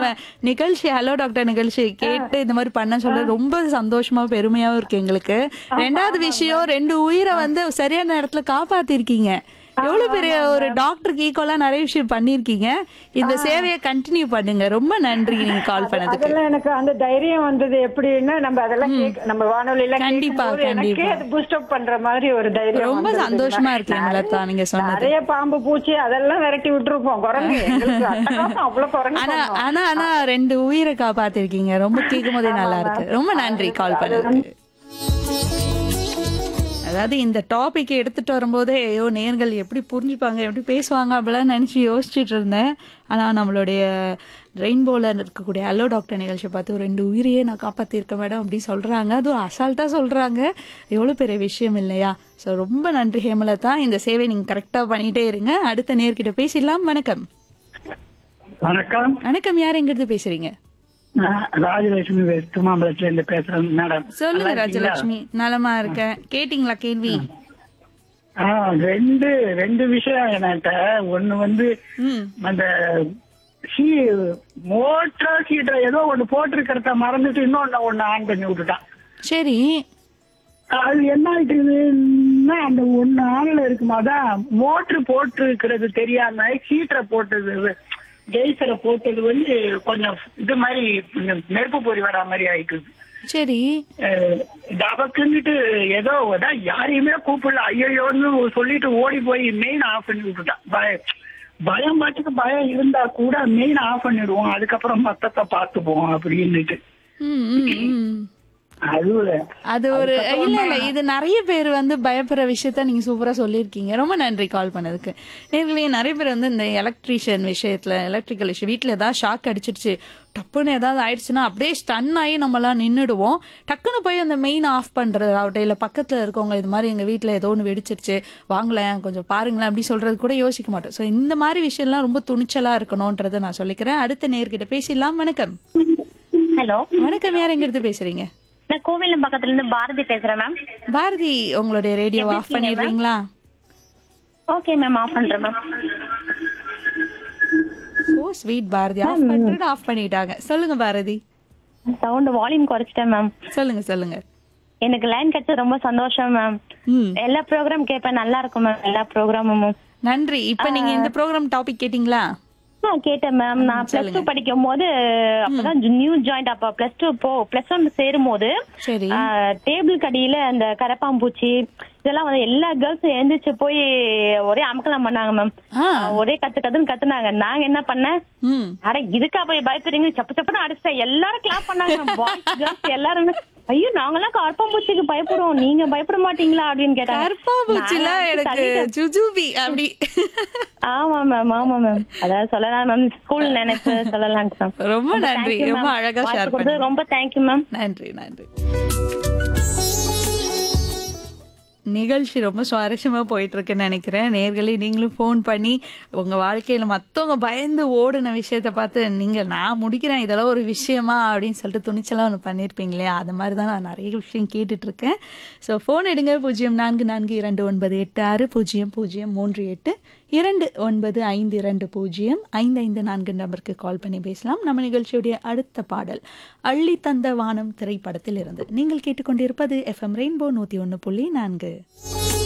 நிகழ்ச்சி hello doctor நிகழ்ச்சி கேட்டு இந்த மாதிரி பண்ண சொல்ல ரொம்ப சந்தோஷமா பெருமையாவும் இருக்கு எங்களுக்கு ரெண்டாவது விஷயம் ரெண்டு உயிரை வந்து சரியான நேரத்துல காப்பாத்திருக்கீங்க எவ்வளவு பெரிய ஒரு டாக்டருக்கு ஈக்குவலா நிறைய விஷயம் பண்ணிருக்கீங்க இந்த சேவையை கண்டினியூ பண்ணுங்க ரொம்ப நன்றி நீங்க கால் பண்ணதுக்கு அதெல்லாம் எனக்கு அந்த தைரியம் வந்தது எப்படின்னா நம்ம அதெல்லாம் கேக்க- நம்ம வானொலியில கண்டிப்பா, கேட்கும்போது எனக்கே கண்டிப்பா. அது பூஸ்ட் அப் பண்ற மாதிரி ஒரு தைரியம் ரொம்ப வந்தது. சந்தோஷமா இருக்கு நிறைய- எங்களத்தா நீங்க சொன்னது நிறைய பாம்பு பூச்சி அதெல்லாம் விரட்டி விட்டுருப்போம் குரங்கு எங்களுக்கு அட்டகாசம் அவ்வளவு குரங்கு ஆனா பண்ணோம். ஆனா ஆனா ரெண்டு உயிரை காப்பாத்திருக்கீங்க ரொம்ப கேட்கும் போதே நல்லா இருக்கு ரொம்ப நன்றி கால் பண்ணதுக்கு அதாவது இந்த டாபிக் எடுத்துட்டு வரும்போதே ஐயோ நேர்கள் எப்படி புரிஞ்சுப்பாங்க எப்படி பேசுவாங்க அப்படிலாம் நினைச்சு யோசிச்சுட்டு இருந்தேன் ஆனா நம்மளுடைய ரெயின்போல இருக்கக்கூடிய ஹலோ டாக்டர் நிகழ்ச்சியை பார்த்து ஒரு ரெண்டு உயிரையே நான் காப்பாத்திருக்கேன் மேடம் அப்படி சொல்றாங்க அதுவும் அசால்ட்டா சொல்றாங்க எவ்வளவு பெரிய விஷயம் இல்லையா ஸோ ரொம்ப நன்றி ஹேமலதா இந்த சேவை நீங்க கரெக்டா பண்ணிட்டே இருங்க அடுத்த நேர்கிட்ட பேசிடலாம் வணக்கம் வணக்கம் வணக்கம் யார் எங்கிருந்து பேசுறீங்க நான் ராஜலட்சுமி வெஸ்ட் மாம்பலத்துல இருந்து பேசுறேன் மேடம் சொல்லுங்க நல்லா இருக்கீங்களா? ராஜலட்சுமி நலமா இருக்கேன் கேட்டிங்களா கேள்வி ஆ, ரெண்டு ரெண்டு விஷயம் என்கிட்ட ஒண்ணு வந்து ம் அந்த சீ மோட்டர் ஹீட்டர் ஏதோ ஒண்ணு போட்டிருக்கிறத மறந்துட்டு இன்னொன்னு ஒண்ணு ஆன் பண்ணி விட்டுட்டான் சரி அது என்ன ஆயிட்டுதுன்னா அந்த ஒண்ணு ஆன்ல இருக்குமா அதான் மோட்டர் போட்டிருக்கிறது தெரியாம ஹீட்டரை போட்டது கெய்சரை போட்டது வந்து கொஞ்சம் இது மாதிரி கொஞ்சம் நெருப்பு பொறி வரா மாதிரி ஆயிட்டுது சரி அஹ் டபக்குன்னுட்டு ஏதோ அதான் யாரையுமே கூப்பிடல ஐயோன்னு சொல்லிட்டு ஓடி போய் மெயின் ஆஃப் பண்ணி விட்டுட்டான் பய- பயம் பாட்டுக்கு பயம் இருந்தா கூட மெயின் ஆஃப் பண்ணிடுவோம் அதுக்கப்புறம் மத்தத்தை பார்த்துப்போம் அப்படின்னுட்டு ம், ம், ம். அது அது ஒரு இல்ல இல்ல இது நிறைய பேர் வந்து பயப்படுற விஷயத்த நீங்க சூப்பரா சொல்லியிருக்கீங்க ரொம்ப நன்றி கால் பண்ணதுக்கு நேர்களே நிறைய பேர் வந்து இந்த எலக்ட்ரீஷியன் விஷயத்துல எலக்ட்ரிக்கல் விஷயம் வீட்டுல ஏதாவது ஷாக் அடிச்சிருச்சு டப்புன்னு ஏதாவது ஆயிடுச்சுன்னா அப்படியே ஸ்டன் ஆகி நம்மலாம் நின்னுடுவோம் டக்குன்னு போய் அந்த மெயின் ஆஃப் பண்றது ஆகட்டும் இல்ல பக்கத்துல இருக்கவங்க இது மாதிரி எங்க வீட்டுல ஏதோ ஒன்று வெடிச்சிருச்சு வாங்கலேன் கொஞ்சம் பாருங்களேன் அப்படி சொல்றது கூட யோசிக்க மாட்டோம் ஸோ இந்த மாதிரி விஷயம்லாம் ரொம்ப துணிச்சலா இருக்கணும்ன்றதை நான் சொல்லிக்கிறேன் அடுத்த நேர்கிட்ட பேசிடலாம் வணக்கம் ஹலோ வணக்கம் யார் எங்க இருந்து பேசுறீங்க நான் கோவிலம் பக்கத்துல இருந்து பாரதி பேசுறேன் மேம் பாரதி உங்களுடைய ரேடியோ ஆஃப் பண்ணிடுறீங்களா ஓகே மேம் ஆஃப் பண்றேன் ma'am oh sweet Bharathi off பண்ணிட்டு ஆஃப் பண்ணிட்டாங்க சொல்லுங்க பாரதி சவுண்ட் வால்யூம் குறைச்சிட்டேன் மேம் சொல்லுங்க சொல்லுங்க எனக்கு லைன் கிடைச்சது ரொம்ப சந்தோஷம் மேம் ம் எல்லா ப்ரோக்ராம் கேட்பேன் நல்லா இருக்கும் மேம் எல்லா ப்ரோக்ராமும் நன்றி இப்ப நீங்க இந்த ப்ரோக்ராம் டாபிக் கேட்டிங்களா நான் கேட்டேன் மேம் நான் பிளஸ் டூ படிக்கும் போது அப்பதான் நியூ ஜாயிண்ட் அப்ப பிளஸ் டூ போ பிளஸ் ஒன் சேரும் போது சரி டேபிள் கடியில அந்த கரப்பாம்பூச்சி இதெல்லாம் வந்து எல்லா கேர்ள்ஸும் எழுந்திரிச்சு போய் ஒரே அமக்கலாம் பண்ணாங்க மேம் ஆ ஒரே கத்து கத்துன்னு கத்துனாங்க நாங்க என்ன பண்ணேன் ம் அட இதுக்கா போய் பயப்படுறீங்க சப்பு சப்புன்னு அடிச்சிட்டேன் எல்லாரும் கிளாப் பண்ணாங்க பாய்ஸ் கேர்ள்ஸ் எல்லாருமே ஐயோ நாங்கெல்லாம் கரப்பாம்பூச்சிக்கு பயப்படுவோம் நீங்க பயப்பட மாட்டீங்களா அப்படின்னு கேட்டாங்க கருப்பா பூச்சில நான் எனக்கு தள்ளிட்டேன். ஜுஜுபி அப்படி ஆமா மேம் ஆமா மேம் அதாவது சொல்லலாம் மேம் ஸ்கூல் நினைச்சு சொல்லலாம் மேம் ரொம்ப நன்றி ரொம்ப அழகா ஷேர் பண்ணி ரொம்ப தேங்க்யூ மேம் நன்றி நன்றி நிகழ்ச்சி ரொம்ப சுவாரஸ்யமா போயிட்டு இருக்குன்னு நினைக்கிறேன் நேர்களே நீங்களும் ஃபோன் பண்ணி உங்க வாழ்க்கையில மத்தவங்க பயந்து ஓடுன விஷயத்த பார்த்து நீங்க நான் முடிக்கிறேன் இதெல்லாம் ஒரு விஷயமா அப்படின்னு சொல்லிட்டு துணிச்சலா ஒன்று பண்ணியிருப்பீங்க இல்லையா அது மாதிரி தான் நான் நிறைய விஷயம் கேட்டுட்டு இருக்கேன் ஸோ ஃபோன் எடுங்க பூஜ்ஜியம் நான்கு நான்கு இரண்டு ஒன்பது எட்டு ஆறு பூஜ்ஜியம் பூஜ்ஜியம் மூன்று எட்டு இரண்டு ஒன்பது ஐந்து இரண்டு பூஜ்ஜியம் ஐந்து ஐந்து நான்கு நம்பருக்கு கால் பண்ணி பேசலாம் நம்ம நிகழ்ச்சியுடைய அடுத்த பாடல் அள்ளி தந்த வானம் திரைப்படத்தில் இருந்து நீங்கள் கேட்டுக்கொண்டிருப்பது எஃப்எம் ரெயின்போ நூத்தி ஒன்று புள்ளி நான்கு